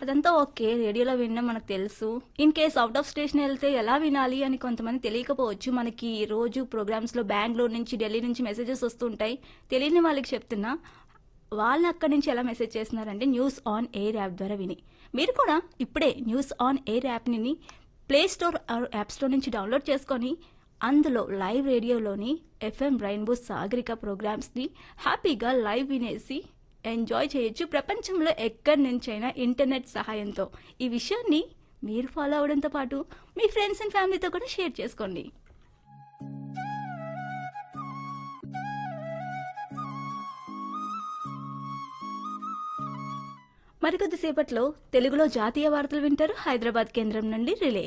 అదంతా ఓకే రేడియోలో వినడం మనకు తెలుసు in case out of station వెళ్తే ఎలా వినాలి అని కొంతమంది తెలియకపోవచ్చు మనకి రోజు ప్రోగ్రామ్స్లో బెంగళూరు నుంచి ఢిల్లీ నుంచి మెసేజెస్ వస్తుంటాయి తెలియని వాళ్ళకి చెప్తున్నా వాళ్ళు అక్కడి నుంచి ఎలా మెసేజ్ చేస్తున్నారంటే న్యూస్ ఆన్ ఎయిర్ యాప్ ద్వారా విని మీరు కూడా ఇప్పుడే న్యూస్ ఆన్ ఎయిర్ యాప్ని play store or app store నుంచి డౌన్లోడ్ చేసుకొని అందులో లైవ్ రేడియోలోని ఎఫ్ఎం రైన్బో సాగరిక ప్రోగ్రామ్స్ని హ్యాపీగా లైవ్ వినేసి ఎంజాయ్ చేయొచ్చు ప్రపంచంలో ఎక్కడి నుంచైనా ఇంటర్నెట్ సహాయంతో ఈ విషయాన్ని మీరు ఫాలో అవడంతో పాటు మీ ఫ్రెండ్స్ అండ్ ఫ్యామిలీతో కూడా షేర్ చేసుకోండి మరికొద్దిసేపట్లో తెలుగులో జాతీయ వార్తలు వింటారు హైదరాబాద్ కేంద్రం నుండి రిలే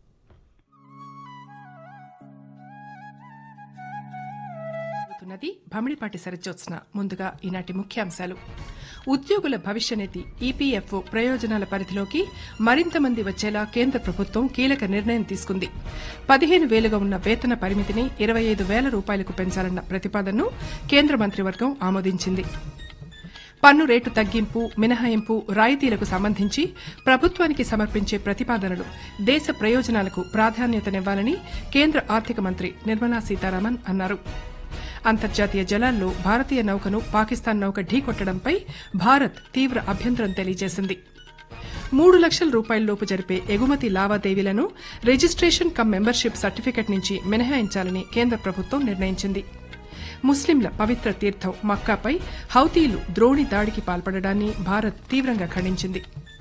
జరుగుతున్నది భమిడిపాటి సరజ్జోత్స్న ముందుగా ఈనాటి ముఖ్యాంశాలు ఉద్యోగుల భవిష్యనిధి ఈపీఎఫ్ఓ ప్రయోజనాల పరిధిలోకి మరింత మంది వచ్చేలా కేంద్ర ప్రభుత్వం కీలక నిర్ణయం తీసుకుంది పదిహేను వేలుగా ఉన్న వేతన పరిమితిని ఇరవై ఐదు వేల రూపాయలకు పెంచాలన్న ప్రతిపాదనను కేంద్ర మంత్రివర్గం ఆమోదించింది పన్ను రేటు తగ్గింపు మినహాయింపు రాయితీలకు సంబంధించి ప్రభుత్వానికి సమర్పించే ప్రతిపాదనలు దేశ ప్రయోజనాలకు ప్రాధాన్యతనివ్వాలని కేంద్ర ఆర్థిక మంత్రి నిర్మలా సీతారామన్ అన్నారు అంతర్జాతీయ జలాల్లో భారతీయ నౌకను పాకిస్తాన్ నౌక ఢీకొట్టడంపై భారత్ తీవ్ర అభ్యంతరం తెలియజేసింది మూడు లక్షల రూపాయలలోపు జరిపే ఎగుమతి లావాదేవీలను రిజిస్ట్రేషన్ కమ్ మెంబర్షిప్ సర్టిఫికెట్ నుంచి మినహాయించాలని కేంద్ర ప్రభుత్వం నిర్ణయించింది ముస్లింల పవిత్ర తీర్థం మక్కాపై హౌతీలు ద్రోణి దాడికి పాల్పడడాన్ని భారత్ తీవ్రంగా ఖండించింది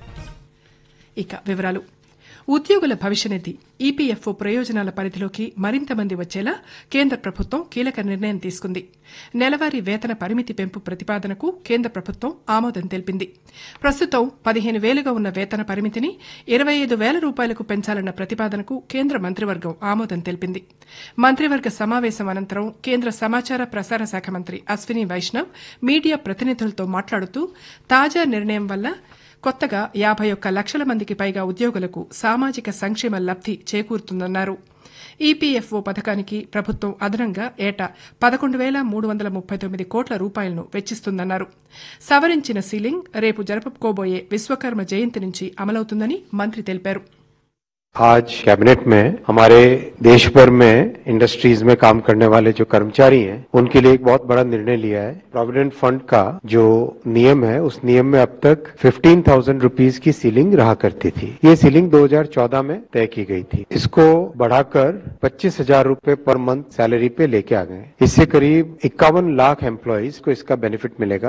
ఇక వివరాలు ఉద్యోగుల భవిష్యనిధి ఈపీఎఫ్ఓ ప్రయోజనాల పరిధిలోకి మరింత మంది వచ్చేలా కేంద్ర ప్రభుత్వం కీలక నిర్ణయం తీసుకుంది నెలవారీ వేతన పరిమితి పెంపు ప్రతిపాదనకు కేంద్ర ప్రభుత్వం ఆమోదం తెలిపింది ప్రస్తుతం పదిహేను వేలుగా ఉన్న వేతన పరిమితిని ఇరవై ఐదు వేల రూపాయలకు పెంచాలన్న ప్రతిపాదనకు కేంద్ర మంత్రివర్గం ఆమోదం తెలిపింది మంత్రివర్గ సమావేశం అనంతరం కేంద్ర సమాచార ప్రసార శాఖ మంత్రి అశ్విని వైష్ణవ్ మీడియా ప్రతినిధులతో మాట్లాడుతూ తాజా నిర్ణయం వల్ల కొత్తగా యాభై ఒక్క లక్షల మందికి పైగా ఉద్యోగులకు సామాజిక సంక్షేమ లబ్ది చేకూరుతుందన్నారు ఈపీఎఫ్ఓ పథకానికి ప్రభుత్వం అదనంగా ఏటా పదకొండు వేల మూడు వందల ముప్పై తొమ్మిది కోట్ల రూపాయలను వెచ్చిస్తుందన్నారు సవరించిన సీలింగ్ రేపు జరుపుకోబోయే విశ్వకర్మ జయంతి నుంచి అమలవుతుందని మంత్రి తెలిపారు आज कैबिनेट में हमारे देश भर में इंडस्ट्रीज में काम करने वाले जो कर्मचारी हैं उनके लिए एक बहुत बड़ा निर्णय लिया है प्रोविडेंट फंड का जो नियम है उस नियम में अब तक फिफ्टीन थाउजेंड रुपीज की सीलिंग रहा करती थी ये सीलिंग 2014 में तय की गई थी इसको बढ़ाकर पच्चीस हजार रूपए पर मंथ सैलरी पे लेके आ गए इससे करीब इक्यावन लाख एम्प्लॉयज को इसका बेनिफिट मिलेगा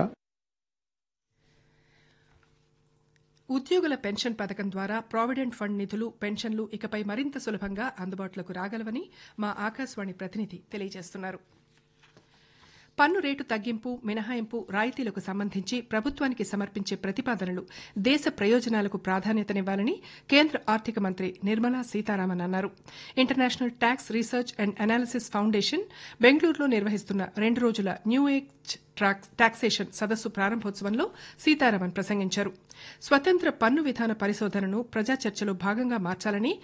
ఉద్యోగుల పెన్షన్ పథకం ద్వారా ప్రావిడెంట్ ఫండ్ నిధులు పెన్షన్లు ఇకపై మరింత సులభంగా అందుబాటులోకి రాగలవని మా ఆకాశవాణి ప్రతినిధి తెలియజేస్తున్నారు పన్ను రేటు తగ్గింపు మినహాయింపు రాయితీలకు సంబంధించి ప్రభుత్వానికి సమర్పించే ప్రతిపాదనలు దేశ ప్రయోజనాలకు ప్రాధాన్యతనివ్వాలని కేంద్ర ఆర్థిక మంత్రి నిర్మలా సీతారామన్ అన్నారు international tax research and analysis foundation బెంగళూరులో నిర్వహిస్తున్న రెండు రోజుల న్యూ ఏజ్ టాక్సేషన్ సదస్సు ప్రారంభోత్సవంలో సీతారామన్ ప్రసంగించారు స్వతంత్ర పన్ను విధాన పరిశోధనను ప్రజా చర్చలో భాగంగా మార్చాలని